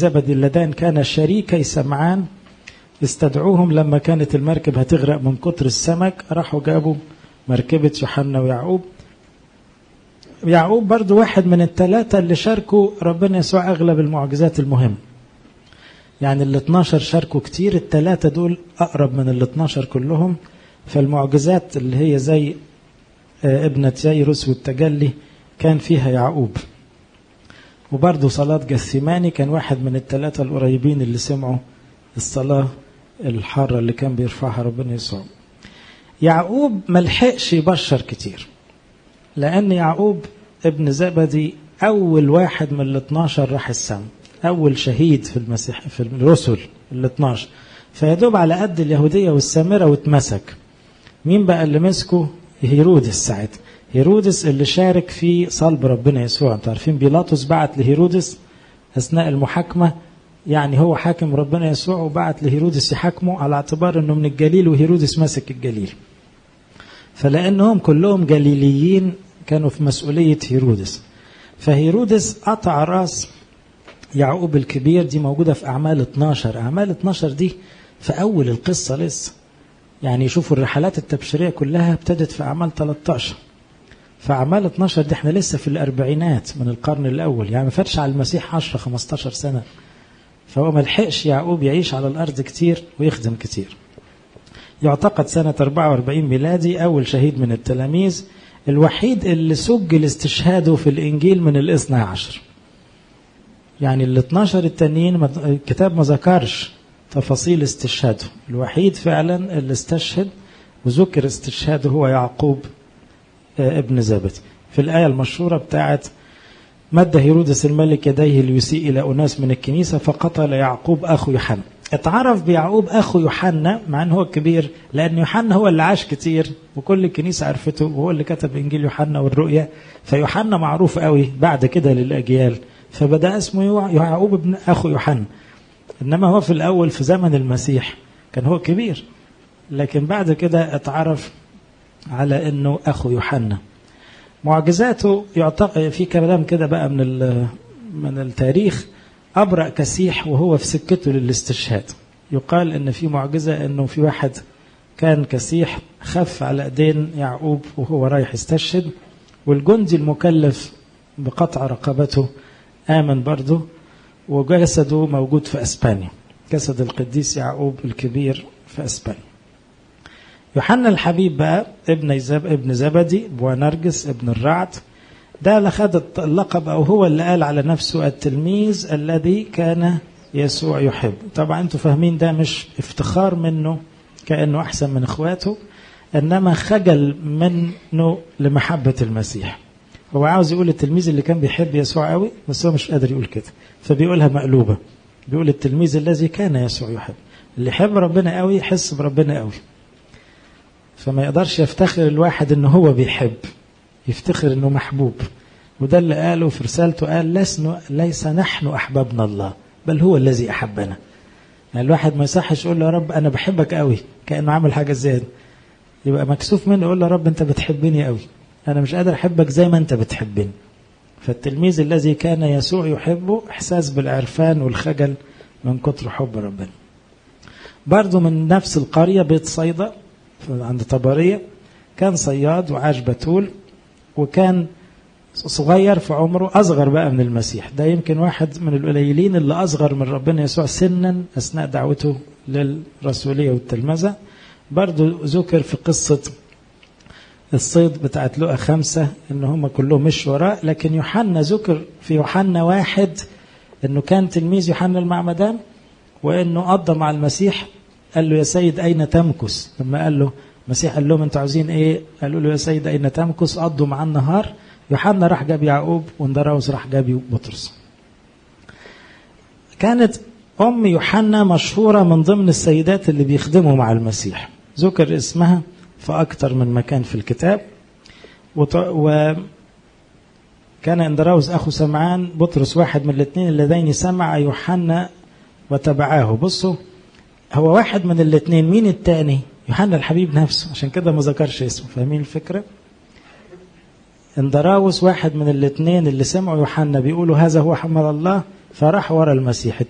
زبدي اللذان كان شريكي سمعان استدعوهم لما كانت المركب هتغرق من كتر السمك راحوا جابوا مركبة يوحنا ويعقوب يعقوب برضو واحد من الثلاثة اللي شاركوا ربنا يسوع أغلب المعجزات المهمة يعني ال 12 شاركوا كتير الثلاثة دول أقرب من ال 12 كلهم فالمعجزات اللي هي زي ابنة ييروس والتجلي كان فيها يعقوب وبرضه صلاة جثماني كان واحد من الثلاثة القريبين اللي سمعوا الصلاة الحارة اللي كان بيرفعها ربنا يسوع يعقوب ملحقش يبشر كتير لأن يعقوب ابن زبدي أول واحد من ال 12 راح السماء أول شهيد في المسيح في الرسل ال 12 فيدوب على قد اليهودية والسامرة واتمسك مين بقى اللي مسكه هيرودس ساعتها هيرودس اللي شارك في صلب ربنا يسوع انتوا عارفين بيلاطس بعت لهيرودس اثناء المحاكمه يعني هو حاكم ربنا يسوع وبعت لهيرودس يحاكمه على اعتبار انه من الجليل وهيرودس ماسك الجليل فلانهم كلهم جليليين كانوا في مسؤوليه هيرودس فهيرودس قطع راس يعقوب الكبير دي موجوده في اعمال 12 اعمال 12 دي في اول القصه لسه يعني شوفوا الرحلات التبشيريه كلها ابتدت في اعمال 13 فأعمال 12 دي احنا لسه في الأربعينات من القرن الأول يعني ما فاتش على المسيح 10 15 سنة فهو ما لحقش يعقوب يعيش على الأرض كتير ويخدم كتير يعتقد سنة 44 ميلادي أول شهيد من التلاميذ الوحيد اللي سجل استشهاده في الإنجيل من الاثنى عشر يعني ال 12 التانيين الكتاب ما ذكرش تفاصيل استشهاده الوحيد فعلا اللي استشهد وذكر استشهاده هو يعقوب ابن زبد في الآية المشهورة بتاعت مد هيرودس الملك يديه ليسيء إلى أناس من الكنيسة فقتل يعقوب أخو يوحنا اتعرف بيعقوب أخو يوحنا مع أنه هو كبير لأن يوحنا هو اللي عاش كتير وكل الكنيسة عرفته وهو اللي كتب إنجيل يوحنا والرؤيا فيوحنا معروف قوي بعد كده للأجيال فبدأ اسمه يعقوب ابن أخو يوحنا إنما هو في الأول في زمن المسيح كان هو كبير لكن بعد كده اتعرف على انه اخو يوحنا معجزاته يعتقد في كلام كده بقى من من التاريخ ابرأ كسيح وهو في سكته للاستشهاد يقال ان في معجزه انه في واحد كان كسيح خف على ايدين يعقوب وهو رايح يستشهد والجندي المكلف بقطع رقبته امن برضه وجسده موجود في اسبانيا جسد القديس يعقوب الكبير في اسبانيا يوحنا الحبيب بقى ابن زب ابن زبدي بوانرجس ابن الرعد ده اللي خد اللقب او هو اللي قال على نفسه التلميذ الذي كان يسوع يحب طبعا انتوا فاهمين ده مش افتخار منه كانه احسن من اخواته انما خجل منه لمحبه المسيح هو عاوز يقول التلميذ اللي كان بيحب يسوع قوي بس هو مش قادر يقول كده فبيقولها مقلوبه بيقول التلميذ الذي كان يسوع يحب اللي يحب ربنا قوي يحس بربنا قوي فما يقدرش يفتخر الواحد انه هو بيحب يفتخر انه محبوب وده اللي قاله في رسالته قال لسنا ليس نحن احببنا الله بل هو الذي احبنا يعني الواحد ما يصحش يقول له يا رب انا بحبك قوي كانه عامل حاجه زياده يبقى مكسوف منه يقول له يا رب انت بتحبني قوي انا مش قادر احبك زي ما انت بتحبني فالتلميذ الذي كان يسوع يحبه احساس بالعرفان والخجل من كتر حب ربنا برضه من نفس القريه بيت صيدا عند طبرية كان صياد وعاش بتول وكان صغير في عمره أصغر بقى من المسيح ده يمكن واحد من القليلين اللي أصغر من ربنا يسوع سنا أثناء دعوته للرسولية والتلمذة برضو ذكر في قصة الصيد بتاعت لقى خمسة ان هم كلهم مش وراء لكن يوحنا ذكر في يوحنا واحد انه كان تلميذ يوحنا المعمدان وانه قضى مع المسيح قال له يا سيد أين تمكث لما قال له المسيح قال لهم أنتوا عاوزين إيه قالوا له يا سيد أين تمكث قضوا معاه النهار يوحنا راح جاب يعقوب واندراوس راح جاب بطرس كانت أم يوحنا مشهورة من ضمن السيدات اللي بيخدموا مع المسيح ذكر اسمها في أكثر من مكان في الكتاب وط... و كان اندراوس أخو سمعان بطرس واحد من الاثنين اللذين سمع يوحنا وتبعاه بصوا هو واحد من الاثنين مين التاني يوحنا الحبيب نفسه عشان كده ما ذكرش اسمه فاهمين الفكرة اندراوس واحد من الاثنين اللي سمعوا يوحنا بيقولوا هذا هو حمل الله فراح ورا المسيح